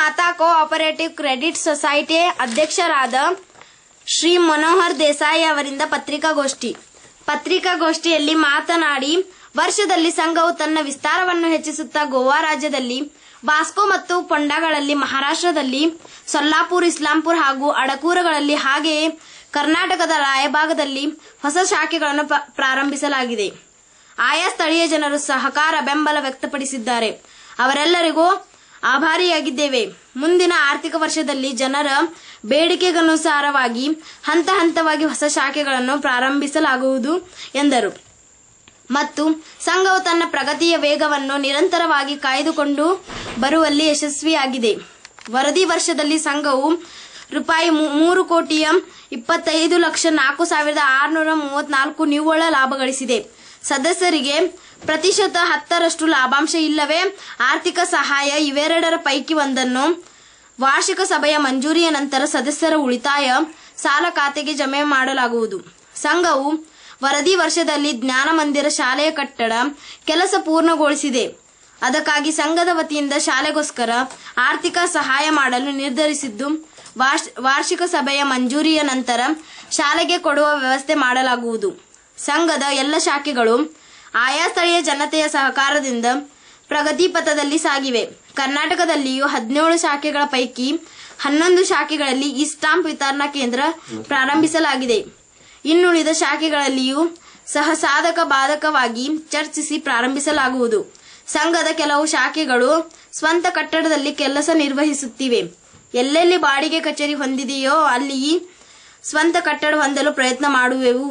ಮಾತಾ cooperative credit society ಅಧ್ಯಕ್ಷರಾದ ಶ್ರೀ ಮನೋಹರ್ ದೇಸಾಯಿ ಅವರಿಂದ ಪತ್ರಿಕಾಗೋಷ್ಠಿ ಪತ್ರಿಕಾಗೋಷ್ಠಿಯಲ್ಲಿ ಮಾತನಾಡಿ ವರ್ಷದಲ್ಲಿ ಸಂಘವು ತನ್ನ ವಿಸ್ತಾರವನ್ನು ಹೆಚ್ಚಿಸುತ್ತಾ ಗೋವಾ ರಾಜ್ಯದಲ್ಲಿ ಬಾಸ್ಕೋ ಮತ್ತು ಪೊಂಡಾಗಳಲ್ಲಿ ಮಹಾರಾಷ್ಟ್ರದಲ್ಲಿ ಸೊಲ್ಲಾಪುರ್ ಇಸ್ಲಾಂಪುರ್ ಹಾಗೂ ಅಡಕೂರಗಳಲ್ಲಿ ಹಾಗೆಯೇ ಕರ್ನಾಟಕದ ರಾಯಭಾಗದಲ್ಲಿ ಹೊಸ ಶಾಖೆಗಳನ್ನು ಪ- ಪ್ರಾರಂಭಿಸಲಾಗಿದೆ ಆಯಾ ಸ್ಥಳೀಯ ಜನರು ಸಹಕಾರ ಬೆಂಬಲ ವ್ಯಕ್ತಪಡಿಸಿದ್ದಾರೆ ಅವರೆಲ್ಲರಿಗೂ ಆಭಾರಿಯಾಗಿದ್ದೇವೆ ಮುಂದಿನ ಆರ್ಥಿಕ ವರ್ಷದಲ್ಲಿ ಜನರ ಬೇಡಿಕೆಗನುಸಾರವಾಗಿ ಹಂತ ಹಂತವಾಗಿ ಹೊಸ ಶಾಖೆಗಳನ್ನು ಪ್ರಾರಂಭಿಸಲಾಗುವುದು ಎಂದರು ಮತ್ತು ಸಂಘವು ತನ್ನ ಪ್ರಗತಿಯ ವೇಗವನ್ನು ನಿರಂತರವಾಗಿ ಕಾಯ್ದುಕೊಂಡು ಬರುವಲ್ಲಿ ಯಶಸ್ವಿಯಾಗಿದೆ ವರದಿ ವರ್ಷದಲ್ಲಿ ಸಂಘವು ರೂಪಾಯಿ ಮೂ- ಮೂರು ಕೋಟಿಯ ಇಪ್ಪತ್ತೈದು ಲಕ್ಷ ನಾಲ್ಕು ಸಾವಿರದ ಆರುನೂರ ಮೂವತ್ನಾಲ್ಕು ನಿವ್ವಳ ಲಾಭ ಗಳಿಸಿದೆ ಸದಸ್ಯರಿಗೆ ಪ್ರತಿಶತ ಹತ್ತರಷ್ಟು ಲಾಭಾಂಶ ಇಲ್ಲವೇ ಆರ್ಥಿಕ ಸಹಾಯ ಇವೆರಡರ ಪೈಕಿ ಒಂದನ್ನು ವಾರ್ಷಿಕ ಸಭೆಯ ಮಂಜೂರಿಯ ನಂತರ ಸದಸ್ಯರ ಉಳಿತಾಯ ಸಾಲ ಖಾತೆಗೆ ಜಮೆ ಮಾಡಲಾಗುವುದು ಸಂಘವು ವರದಿ ವರ್ಷದಲ್ಲಿ ಜ್ಞಾನ ಮಂದಿರ ಶಾಲೆಯ ಕಟ್ಟಡ ಕೆಲಸ ಪೂರ್ಣಗೊಳಿಸಿದೆ ಅದಕ್ಕಾಗಿ ಸಂಘದ ವತಿಯಿಂದ ಶಾಲೆಗೋಸ್ಕರ ಆರ್ಥಿಕ ಸಹಾಯ ಮಾಡಲು ನಿರ್ಧರಿಸಿದ್ದು ವಾರ್ಷ- ವಾರ್ಷಿಕ ಸಭೆಯ ಮಂಜೂರಿಯ ನಂತರ ಶಾಲೆಗೆ ಕೊಡುವ ವ್ಯವಸ್ಥೆ ಮಾಡಲಾಗುವುದು ಸಂಘದ ಎಲ್ಲ ಶಾಖೆಗಳು ಆಯಾ ಸ್ಥಳೀಯ ಜನತೆಯ ಸಹಕಾರದಿಂದ ಪ್ರಗತಿ ಪಥದಲ್ಲಿ ಸಾಗಿವೆ ಕರ್ನಾಟಕದಲ್ಲಿಯೂ ಹದಿನೇಳು ಶಾಖೆಗಳ ಪೈಕಿ ಹನ್ನೊಂದು ಶಾಖೆಗಳಲ್ಲಿ ಈ ಸ್ಟಾಂಪ್ ವಿತರಣಾ ಕೇಂದ್ರ ಪ್ರಾರಂಭಿಸಲಾಗಿದೆ ಇನ್ನುಳಿದ ಶಾಖೆಗಳಲ್ಲಿಯೂ ಸಹ ಸಾಧಕ ಬಾಧಕವಾಗಿ ಚರ್ಚಿಸಿ ಪ್ರಾರಂಭಿಸಲಾಗುವುದು ಸಂಘದ ಕೆಲವು ಶಾಖೆಗಳು ಸ್ವಂತ ಕಟ್ಟಡದಲ್ಲಿ ಕೆಲಸ ನಿರ್ವಹಿಸುತ್ತಿವೆ ಎಲ್ಲೆಲ್ಲಿ ಬಾಡಿಗೆ ಕಚೇರಿ ಹೊಂದಿದೆಯೋ ಅಲ್ಲಿ ಸ್ವಂತ ಕಟ್ಟಡ ಹೊಂದಲು ಪ್ರಯತ್ನ ಮಾಡುವೆವು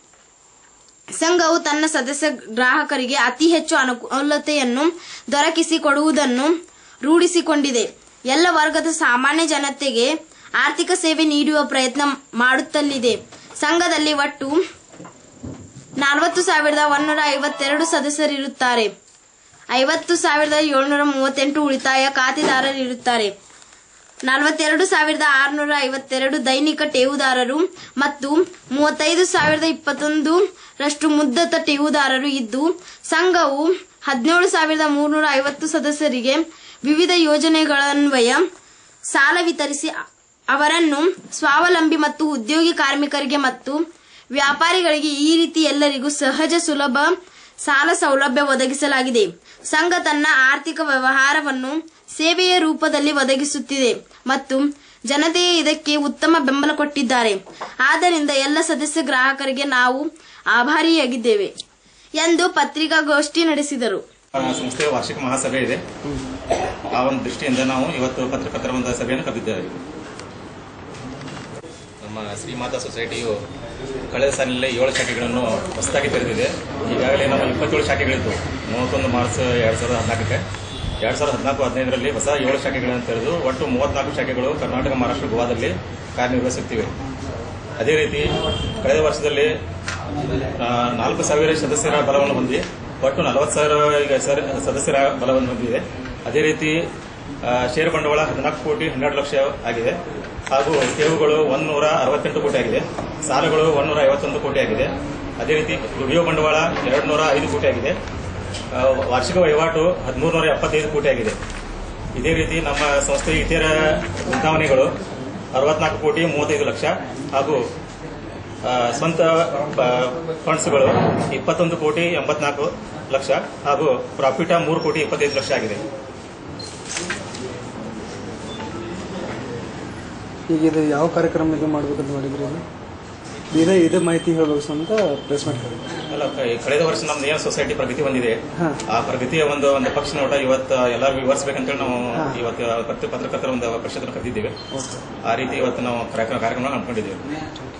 ಸಂಘವು ತನ್ನ ಸದಸ್ಯ ಗ್ರಾಹಕರಿಗೆ ಅತಿ ಹೆಚ್ಚು ಅನುಕೂಲತೆಯನ್ನು ದೊರಕಿಸಿಕೊಡುವುದನ್ನು ರೂಢಿಸಿಕೊಂಡಿದೆ ಎಲ್ಲ ವರ್ಗದ ಸಾಮಾನ್ಯ ಜನತೆಗೆ ಆರ್ಥಿಕ ಸೇವೆ ನೀಡುವ ಪ್ರಯತ್ನ ಮಾಡುತ್ತಲಿದೆ ಸಂಘದಲ್ಲಿ ಒಟ್ಟು ನಲವತ್ತು ಸಾವಿರದ ಒಂದೂರ ಐವತ್ತೆರಡು ಸದಸ್ಯರಿರುತ್ತಾರೆ ಐವತ್ತು ಸಾವಿರದ ಏಳ್ನೂರ ಮೂವತ್ತೆಂಟು ಉಳಿತಾಯ ಖಾತೆದಾರರಿರುತ್ತಾರೆ ನಲವತ್ತೆರಡು ಸಾವಿರದ ಆರುನೂರ ಐವತ್ತೆರಡು ದೈನಿಕ ಠೇವುದಾರರು ಮತ್ತು ಮೂವತ್ತೈದು ಸಾವಿರದ ಇಪ್ಪತ್ತೊಂದು ರಷ್ಟು ಮುದ್ದತ ಠೇವುದಾರರು ಇದ್ದು ಸಂಘವು ಹದಿನೇಳು ಸಾವಿರದ ಮೂರ್ನೂರ ಐವತ್ತು ಸದಸ್ಯರಿಗೆ ವಿವಿಧ ಯೋಜನೆಗಳನ್ವಯ ಸಾಲ ವಿತರಿಸಿ ಅವರನ್ನು ಸ್ವಾವಲಂಬಿ ಮತ್ತು ಉದ್ಯೋಗಿ ಕಾರ್ಮಿಕರಿಗೆ ಮತ್ತು ವ್ಯಾಪಾರಿಗಳಿಗೆ ಈ ರೀತಿ ಎಲ್ಲರಿಗೂ ಸಹಜ ಸುಲಭ ಸಾಲ ಸೌಲಭ್ಯ ಒದಗಿಸಲಾಗಿದೆ ಸಂಘ ತನ್ನ ಆರ್ಥಿಕ ವ್ಯವಹಾರವನ್ನು ಸೇವೆಯ ರೂಪದಲ್ಲಿ ಒದಗಿಸುತ್ತಿದೆ ಮತ್ತು ಜನತೆಯೇ ಇದಕ್ಕೆ ಉತ್ತಮ ಬೆಂಬಲ ಕೊಟ್ಟಿದ್ದಾರೆ ಆದ್ದರಿಂದ ಎಲ್ಲ ಸದಸ್ಯ ಗ್ರಾಹಕರಿಗೆ ನಾವು ಆಭಾರಿಯಾಗಿದ್ದೇವೆ ಎಂದು ಪತ್ರಿಕಾಗೋಷ್ಠಿ ನಡೆಸಿದರು ನಮ್ಮ ಸಂಸ್ಥೆಯ ವಾರ್ಷಿಕ ಮಹಾಸಭೆ ಇದೆ ಆ ಒಂದು ದೃಷ್ಟಿಯಿಂದ ನಾವು ಇವತ್ತು ಪತ್ರಕರ್ತರ ಒಂದು ಸಭೆಯನ್ನು ಕರೆದಿದ್ದೇವೆ ನಮ್ಮ ಶ್ರೀಮಾತಾ ಸೊಸೈಟಿಯು ಕಳೆದ ಸಾಲಿನಲ್ಲಿ ಏಳು ಶಾಖೆಗಳನ್ನು ಹೊಸದಾಗಿ ತೆರೆದಿದೆ ಈಗಾಗಲೇ ನಮ್ಮ ಇಪ್ಪತ್ತೇಳು ಶಾಖೆಗಳಿದ್ದು ಮೂವತ್ತೊಂದು ಮಾರ್ಚ್ ಎರಡು ಸಾವಿರದ ಹದಿನಾಲ್ಕಕ್ಕೆ ಎರಡು ಸಾವಿರದ ಹದಿನಾಲ್ಕು ಹದಿನೈದರಲ್ಲಿ ಹೊಸ ಏಳು ಶಾಖೆಗಳನ್ನು ತೆರೆದು ಒಟ್ಟು ಮೂವತ್ನಾಲ್ಕು ಶಾಖೆಗಳು ಕರ್ನಾಟಕ ಮಹಾರಾಷ್ಟ್ರ ಗೋವಾದಲ್ಲಿ ಕಾರ್ಯನಿರ್ವಹಿಸುತ್ತಿವೆ ಅದೇ ರೀತಿ ಕಳೆದ ವರ್ಷದಲ್ಲಿ ಆ, ನಾಲ್ಕು ಸಾವಿರ ಸದಸ್ಯರ ಬಲವನ್ನು ಹೊಂದಿ ಒಟ್ಟು ನಲವತ್ತು ಸಾವಿರ ಈಗ ಸರ್- ಸದಸ್ಯರ ಬಲವನ್ನು ಹೊಂದಿದೆ ಅದೇ ರೀತಿ ಆ, ಷೇರು ಬಂಡವಾಳ ಹದಿನಾಲ್ಕು ಕೋಟಿ ಹನ್ನೆರಡು ಲಕ್ಷ ಆಗಿದೆ ಹಾಗೂ ಠೇವುಗಳು ಒಂದೂರ ಅರವತ್ತೆಂಟು ಕೋಟಿ ಆಗಿದೆ ಸಾಲಗಳು ಒಂದೂರ ಐವತ್ತೊಂದು ಕೋಟಿ ಆಗಿದೆ ಅದೇ ರೀತಿ ದುಡಿಯೋ ಬಂಡವಾಳ ಎರಡು ನೂರ ಐದು ಕೋಟಿ ಆಗಿದೆ ಆ, ವಾರ್ಷಿಕ ವಹಿವಾಟು ಹದಿಮೂರು ನೂರ ಎಪ್ಪತ್ತೈದು ಕೋಟಿ ಆಗಿದೆ ಇದೇ ರೀತಿ ನಮ್ಮ ಸಂಸ್ಥೆಯ ಇತರ ಉದ್ಘಾವನೆಗಳು ಅರವತ್ನಾಲ್ಕು ಕೋಟಿ ಮೂವತ್ತೈದು ಲಕ್ಷ ಹಾಗೂ ಆ, ಸ್ವಂತ ಆ, ಫಂಡ್ಸ್ಗಳು ಇಪ್ಪತ್ತೊಂದು ಕೋಟಿ ಎಂಬತ್ನಾಲ್ಕು ಲಕ್ಷ ಹಾಗೂ ಪ್ರಾಫಿಟ್ ಮೂರು ಕೋಟಿ ಇಪ್ಪತ್ತೈದು ಲಕ್ಷ ಆಗಿದೆ ಈಗ ಇದು ಯಾವ ಕಾರ್ಯಕ್ರಮ ಇದು ಮಾಡ್ಬೇಕಂತ ಮಾಡಿದ್ರಿ ಇದು ಇದೇ ಇದೇ ಮಾಹಿತಿ ಹೇಳ್ಬೇಕು ಅಂತ ಪ್ರೆಸ್ ಮಾಡ್ತಾರೆ ಅಲ್ಲ ಕ- ಕಳೆದ ವರ್ಷ ನಮ್ದು ಏನು ಸೊಸೈಟಿ ಪ್ರಗತಿ ಹೊಂದಿದೆ ಹಾ. ಆ ಪ್ರಗತಿಯ ಒಂದು ಒಂದು ಪಕ್ಷ ನೋಟ ಇವತ್ತು ಎಲ್ಲರಿಗೂ ವಿವರಿಸಬೇಕಂತೇಳಿ ನಾವು ಹಾ. ಇವತ್ತು ಪತ್ರ- ಪತ್ರಕರ್ತರ ಒಂದು ಪರಿಷತ್ ಕರೆದಿದ್ದೇವೆ ಓಕೆ ಆ ರೀತಿ ಇವತ್ತು ನಾವು ಕಾರ್ಯಕ್ರಮ ಕಾರ್ಯಕ್ರಮ ಹಮ್ಮಿಕೊಂಡಿದ್ದೇವೆ